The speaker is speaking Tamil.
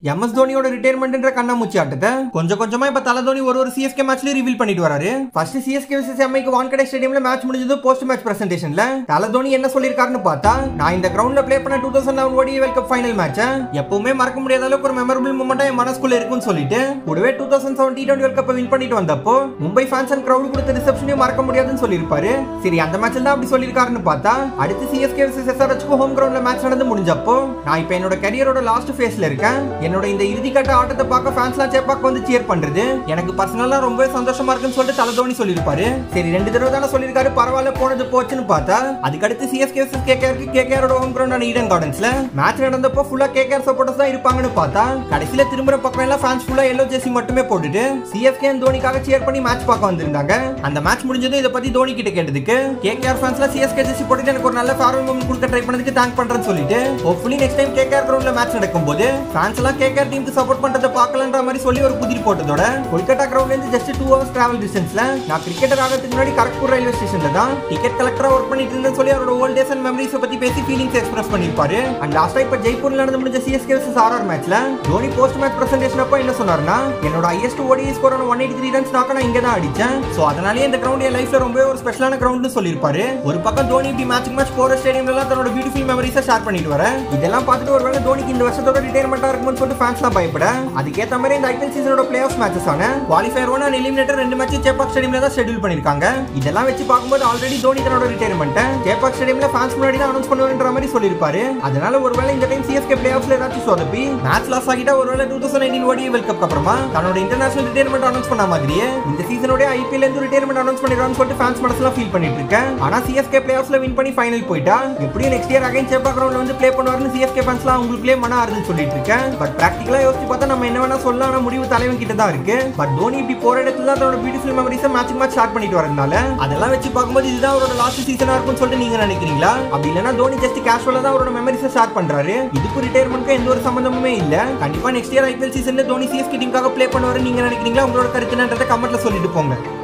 எம்எஸ் தோனியோட ரிட்டையர்மெண்ட்ன்ற கண்ணாமூச்சி ஆட்டத்தை கொஞ்சம் கொஞ்சமா இப்ப தல தோனி ஒரு ஒரு சிஎஸ்கே மேட்ச்ல ரிவீல் பண்ணிட்டு வராரு ஃபர்ஸ்ட் சிஎஸ்கே vs எம்ஐக்கு வான்கடை ஸ்டேடியம்ல மேட்ச் முடிஞ்சது போஸ்ட் மேட்ச் பிரசன்டேஷன்ல தல தோனி என்ன சொல்லிருக்காருன்னு பார்த்தா நான் இந்த கிரவுண்ட்ல ப்ளே பண்ண two thousand eleven ODI World Cup final match எப்பவுமே மறக்க முடியாத அளவுக்கு ஒரு மெமரபிள் மூமெண்டா என் மனசுக்குள்ள இருக்குன்னு சொல்லிட்டு கூடவே two thousand seven T twenty World Cup win பண்ணிட்டு வந்தப்போ மும்பை ஃபேன்ஸ் அண்ட் கிரௌட் கொடுத்த ரிசப்ஷனையும் மறக்க முடியாதுன்னு சொல்லியிருப்பாரு சரி அந்த மேட்ச்ல தான் அப்படி சொல்லியிருக்காருன்னு பார்த்தா அடுத்து சிஎஸ்கே vs எஸ்ஆர்ஹெச்க்கு ஹோம் கிரவுண்ட்ல மேட்ச் நடந்து முடிஞ்சப்போ நான் இப்போ என்னோட கரியரோட லாஸ்ட் ஃபேஸ்ல இருக்கேன் என்னோட இந்த இறுதிக்கட்ட ஆட்டத்தை பார்க்க ஃபேன்ஸ்லாம் சேப்பாக்கு வந்து சியர் பண்றது எனக்கு பர்சனலா ரொம்பவே சந்தோஷமா இருக்குன்னு சொல்லிட்டு தல தோனி சொல்லியிருப்பாரு சரி ரெண்டு தடவை தானே சொல்லியிருக்காரு பரவாயில்ல போனது போச்சுன்னு பார்த்தா அதுக்கடுத்து சிஎஸ்கே vs கேகேஆருக்கு கேகேஆரோட ஹோம் கிரவுண்டான ஈடன் கார்டன்ஸ்ல மேட்ச் நடந்தப்போ ஃபுல்லா கேகேஆர் சப்போர்ட்டர்ஸ் தான் இருப்பாங்கன்னு பார்த்தா கடைசியில திரும்புற பக்கம் எல்லாம் ஃபேன்ஸ் ஃபுல்லா எல்லோ ஜெர்சி மட்டுமே போட்டுட்டு சிஎஸ்கே தோனிக்காக சியர் பண்ணி மேட்ச் பார்க்க வந்திருந்தாங்க அந்த மேட்ச் முடிஞ்சதும் இதை பத்தி தோனி கிட்ட கேட்டதுக்கு கேகேஆர் ஃபேன்ஸ்ல சிஎஸ்கே ஜெர்சி போட்டுட்டு எனக்கு ஒரு நல்ல ஃபேர்வெல் மூமெண்ட் கொடுக்க ட்ரை பண்ணதுக்கு தேங்க் பண்றேன்னு சொல்லிட்டு ஹோப்ஃபுல்லி நெக்ஸ்ட் டைம் கேகேஆர் கிரவுண்ட்ல மேட்ச் நடக்கும்போது ஃபேன்ஸ் எல்லாம் கேகேஆர் டீமுக்கு சப்போர்ட் பண்றதை பார்க்கலன்ற மாதிரி சொல்லி ஒரு புதிர் போட்டதோட கொல்கத்தா கிரவுண்ட்ல இருந்து ஜஸ்ட் டூ ஹவர்ஸ் டிராவல் டிஸ்டன்ஸ்ல நான் கிரிக்கெட்டர் ஆகிறதுக்கு முன்னாடி கரக்பூர் ரயில்வே ஸ்டேஷன்ல தான் டிக்கெட் கலெக்டரா ஒர்க் பண்ணிட்டு இருந்தேன்னு சொல்லி அவரோட ஓல்ட் டேஸ் அண்ட் மெமரிஸ் பத்தி பேசி ஃபீலிங்ஸ் எக்ஸ்பிரஸ் பண்ணிருப்பாரு அண்ட் லாஸ்டா இப்ப ஜெய்ப்பூர்ல நடந்து முடிஞ்ச சிஎஸ்கே vs ஆர்ஆர் மேட்ச்ல தோனி போஸ்ட் மேட்ச் பிரசன்டேஷன் அப்போ என்ன சொன்னாருன்னா என்னோட highest ODI score one eighty three runs நாக்க நான் இங்க தான் அடிச்சேன் சோ அதனாலே இந்த கிரவுண்ட் என் லைஃப்ல ரொம்பவே ஒரு ஸ்பெஷலான கிரவுண்ட்னு சொல்லியிருப்பாரு ஒரு பக்கம் தோனி இப்படி மேட்ச் மேட்ச் போற ஸ்டேடியம்ல எல்லாம் தன்னோட பியூட்டிஃபுல் மெமரிஸை ஷேர் பண்ணிட்டு வர இதெல்லாம் பார்த்துட்டு ஒருவேளை தோனிக்கு இந்த வருஷத்தோட ரிட்டையர்மெண்டா இருக்கும்னு சொல்லிட்டு ஃபேன்ஸ்லாம் பயப்பட அதுக்கேற்ற மாதிரி இந்த ஐபிஎல் சீசனோட பிளே ஆஃப் மேட்சஸ் ஆன குவாலிஃபயர் ஒன் அண்ட் எலிமினேட்டர் ரெண்டு மேட்ச் சேப்பாக் ஸ்டேடியம்ல தான் ஷெட்யூல் பண்ணிருக்காங்க இதெல்லாம் வச்சு பார்க்கும்போது ஆல்ரெடி தோனி தன்னோட ரிட்டையர்மெண்ட்டை சேப்பாக் ஸ்டேடியம்ல ஃபேன்ஸ் முன்னாடி தான் அனௌன்ஸ் பண்ணுவாருன்ற மாதிரி சொல்லியிருப்பாரு அதனால ஒருவேளை இந்த டைம் சிஎஸ்கே பிளே ஆஃப்ல ஏதாச்சும் சொதப்பி மேட்ச் லாஸ் ஆகிட்டா ஒருவேளை two thousand nineteen ODI World Cup அப்புறமா தன்னோட இன்டர்நேஷனல் ரிட்டையர்மெண்ட் அனௌன்ஸ் பண்ண மாதிரியே இந்த சீசனோட ஐபிஎல் இருந்து ரிட்டையர்மெண்ட் அனௌன்ஸ் பண்ணிடுறான்னு சொல்லிட்டு ஃபேன்ஸ் மனசுலாம் ஃபீல் பண்ணிட்டு இருக்கேன் ஆனா சிஎஸ்கே பிளே ஆஃப்ல வின் பண்ணி ஃபைனல் போயிட்டா எப்படியும் நெக்ஸ்ட் இயர் அகைன் சேப்பா கிரவுண்ட்ல வந்து ப்ளே பண்ணுவாருன்னு சிஎஸ்கே ஃபேன்ஸ்லாம் உங்களுக்குள்ளே மன ஆறுதல் சொல்லிட்டு இருக்கேன் பட் பிராக்டிகலா யோசிச்சு பார்த்தா நம்ம என்ன வேணா சொல்லலாம் ஆனா முடிவு தலைவன் கிட்ட தான் இருக்கு பட் தோனி இப்படி போற இடத்துல தான் தன்னோட பியூட்டிஃபுல் மெமரிஸை மேட்ச் மேட்ச் ஸ்டார்ட் பண்ணிட்டு வரதுனால அதெல்லாம் வச்சு பார்க்கும்போது இதுதான் அவரோட லாஸ்ட் சீசனா இருக்கும்னு சொல்லிட்டு நீங்க நினைக்கிறீங்களா அப்படி இல்லைன்னா தோனி ஜஸ்ட் கேஷுவலா தான் அவரோட மெமரிஸை ஷேர் பண்றாரு இதுக்கு ரிட்டையர்மெண்ட்க்கு எந்த ஒரு சம்பந்தமுமே இல்ல கண்டிப்பா நெக்ஸ்ட் இயர் ஐபிஎல் சீசன்ல தோனி சிஎஸ்கே டீமுக்காக ப்ளே பண்ணுவாரு நீங்க நினைக்கிறீங்களா உங்களோட கருத்து என்னன்றதை கமெண்ட்ல சொல்லிட்டு போங்க